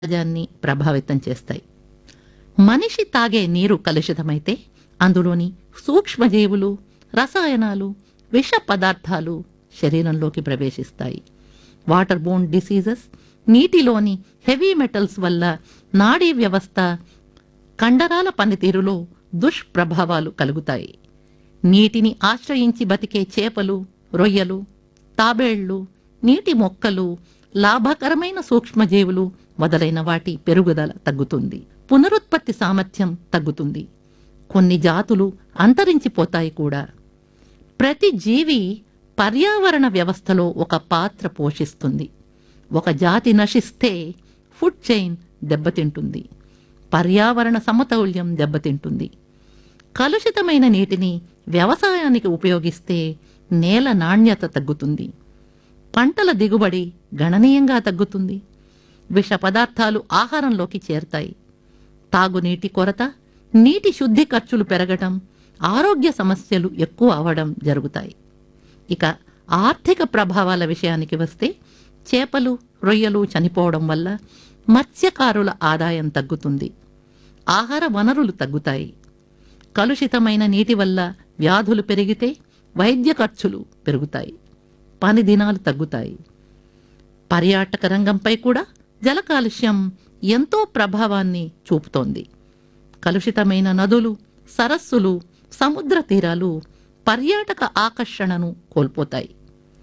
సమాజాన్ని ప్రభావితం చేస్తాయి మనిషి తాగే నీరు కలుషితమైతే అందులోని సూక్ష్మజీవులు రసాయనాలు విష పదార్థాలు శరీరంలోకి ప్రవేశిస్తాయి వాటర్ బోన్ డిసీజెస్ నీటిలోని హెవీ మెటల్స్ వల్ల నాడీ వ్యవస్థ కండరాల పనితీరులో దుష్ప్రభావాలు కలుగుతాయి నీటిని ఆశ్రయించి బతికే చేపలు రొయ్యలు తాబేళ్లు నీటి మొక్కలు లాభకరమైన సూక్ష్మజీవులు మొదలైన వాటి పెరుగుదల తగ్గుతుంది పునరుత్పత్తి సామర్థ్యం తగ్గుతుంది కొన్ని జాతులు అంతరించిపోతాయి కూడా ప్రతి జీవి పర్యావరణ వ్యవస్థలో ఒక పాత్ర పోషిస్తుంది ఒక జాతి నశిస్తే ఫుడ్ చైన్ దెబ్బతింటుంది పర్యావరణ సమతౌల్యం దెబ్బతింటుంది కలుషితమైన నీటిని వ్యవసాయానికి ఉపయోగిస్తే నేల నాణ్యత తగ్గుతుంది పంటల దిగుబడి గణనీయంగా తగ్గుతుంది విష పదార్థాలు ఆహారంలోకి చేరుతాయి తాగునీటి కొరత నీటి శుద్ధి ఖర్చులు పెరగటం ఆరోగ్య సమస్యలు ఎక్కువ అవడం జరుగుతాయి ఇక ఆర్థిక ప్రభావాల విషయానికి వస్తే చేపలు రొయ్యలు చనిపోవడం వల్ల మత్స్యకారుల ఆదాయం తగ్గుతుంది ఆహార వనరులు తగ్గుతాయి కలుషితమైన నీటి వల్ల వ్యాధులు పెరిగితే వైద్య ఖర్చులు పెరుగుతాయి పని దినాలు తగ్గుతాయి పర్యాటక రంగంపై కూడా జల కాలుష్యం ఎంతో ప్రభావాన్ని చూపుతోంది కలుషితమైన నదులు సరస్సులు సముద్ర తీరాలు పర్యాటక ఆకర్షణను కోల్పోతాయి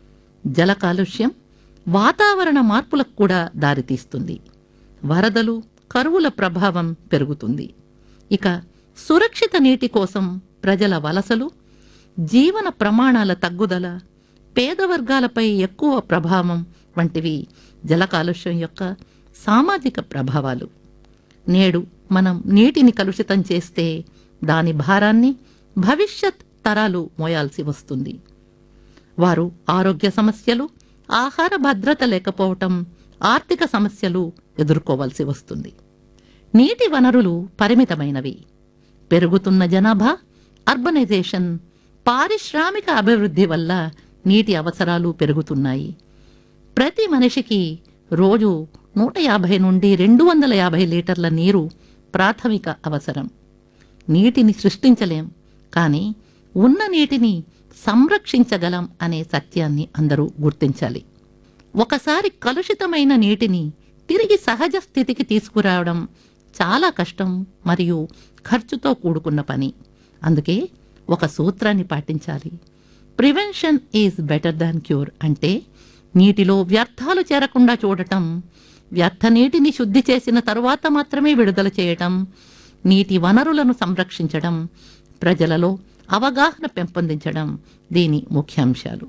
జల కాలుష్యం వాతావరణ మార్పులకు కూడా దారితీస్తుంది వరదలు కరువుల ప్రభావం పెరుగుతుంది ఇక సురక్షిత నీటి కోసం ప్రజల వలసలు జీవన ప్రమాణాల తగ్గుదల పేద వర్గాలపై ఎక్కువ ప్రభావం వంటివి జల కాలుష్యం యొక్క సామాజిక ప్రభావాలు నేడు మనం నీటిని కలుషితం చేస్తే దాని భారాన్ని భవిష్యత్ తరాలు మోయాల్సి వస్తుంది వారు ఆరోగ్య సమస్యలు ఆహార భద్రత లేకపోవటం ఆర్థిక సమస్యలు ఎదుర్కోవాల్సి వస్తుంది నీటి వనరులు పరిమితమైనవి పెరుగుతున్న జనాభా అర్బనైజేషన్ పారిశ్రామిక అభివృద్ధి వల్ల నీటి అవసరాలు పెరుగుతున్నాయి ప్రతి మనిషికి రోజు నూట యాభై నుండి రెండు వందల యాభై లీటర్ల నీరు ప్రాథమిక అవసరం నీటిని సృష్టించలేం కానీ ఉన్న నీటిని సంరక్షించగలం అనే సత్యాన్ని అందరూ గుర్తించాలి ఒకసారి కలుషితమైన నీటిని తిరిగి సహజ స్థితికి తీసుకురావడం చాలా కష్టం మరియు ఖర్చుతో కూడుకున్న పని అందుకే ఒక సూత్రాన్ని పాటించాలి prevention is better than cure అంటే నీటిలో వ్యర్థాలు చేరకుండా చూడటం వ్యర్థ నీటిని శుద్ధి చేసిన తరువాత మాత్రమే విడుదల చేయటం నీటి వనరులను సంరక్షించడం ప్రజలలో అవగాహన పెంపొందించడం దీని ముఖ్యాంశాలు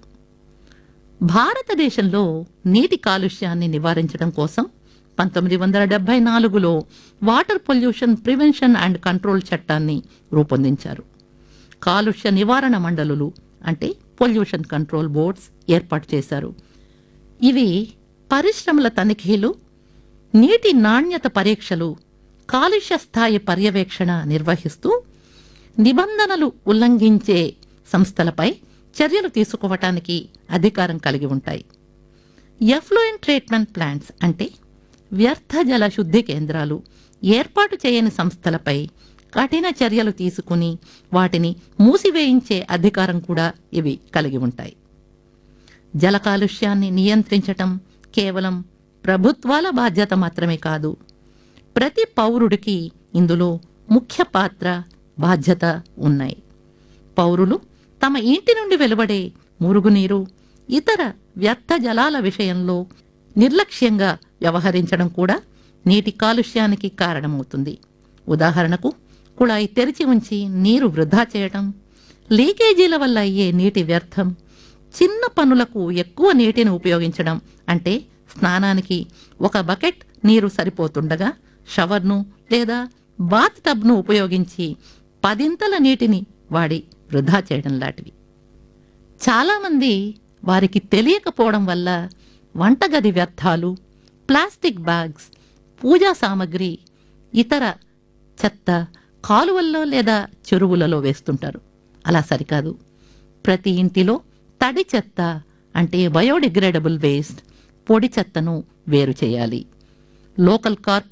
భారతదేశంలో నీటి కాలుష్యాన్ని నివారించడం కోసం పంతొమ్మిది వందల డెబ్బై నాలుగులో water pollution prevention and control చట్టాన్ని రూపొందించారు కాలుష్య నివారణ మండలులు అంటే పొల్యూషన్ కంట్రోల్ బోర్డ్స్ ఏర్పాటు చేశారు ఇవి పరిశ్రమల తనిఖీలు నీటి నాణ్యత పరీక్షలు కాలుష్య స్థాయి పర్యవేక్షణ నిర్వహిస్తూ నిబంధనలు ఉల్లంఘించే సంస్థలపై చర్యలు తీసుకోవటానికి అధికారం కలిగి ఉంటాయి ఎఫ్లూయెంట్ ట్రీట్మెంట్ ప్లాంట్స్ అంటే వ్యర్థ జల శుద్ధి కేంద్రాలు ఏర్పాటు చేయని సంస్థలపై కఠిన చర్యలు తీసుకుని వాటిని మూసివేయించే అధికారం కూడా ఇవి కలిగి ఉంటాయి జల కాలుష్యాన్ని నియంత్రించటం కేవలం ప్రభుత్వాల బాధ్యత మాత్రమే కాదు ప్రతి పౌరుడికి ఇందులో ముఖ్య పాత్ర బాధ్యత ఉన్నాయి పౌరులు తమ ఇంటి నుండి వెలువడే మురుగునీరు ఇతర వ్యర్థ జలాల విషయంలో నిర్లక్ష్యంగా వ్యవహరించడం కూడా నీటి కాలుష్యానికి కారణమవుతుంది ఉదాహరణకు కుళాయి తెరిచి ఉంచి నీరు వృధా చేయటం లీకేజీల వల్ల అయ్యే నీటి వ్యర్థం చిన్న పనులకు ఎక్కువ నీటిని ఉపయోగించడం అంటే స్నానానికి ఒక బకెట్ నీరు సరిపోతుండగా షవర్ను లేదా బాత్ టబ్ను ఉపయోగించి పదింతల నీటిని వాడి వృధా చేయడం లాంటివి చాలామంది వారికి తెలియకపోవడం వల్ల వంటగది వ్యర్థాలు ప్లాస్టిక్ బ్యాగ్స్ పూజా సామాగ్రి ఇతర చెత్త కాలువల్లో లేదా చెరువులలో వేస్తుంటారు అలా సరికాదు ప్రతి ఇంటిలో తడి చెత్త అంటే బయోడిగ్రేడబుల్ వేస్ట్ పొడి చెత్తను వేరు చేయాలి లోకల్ కార్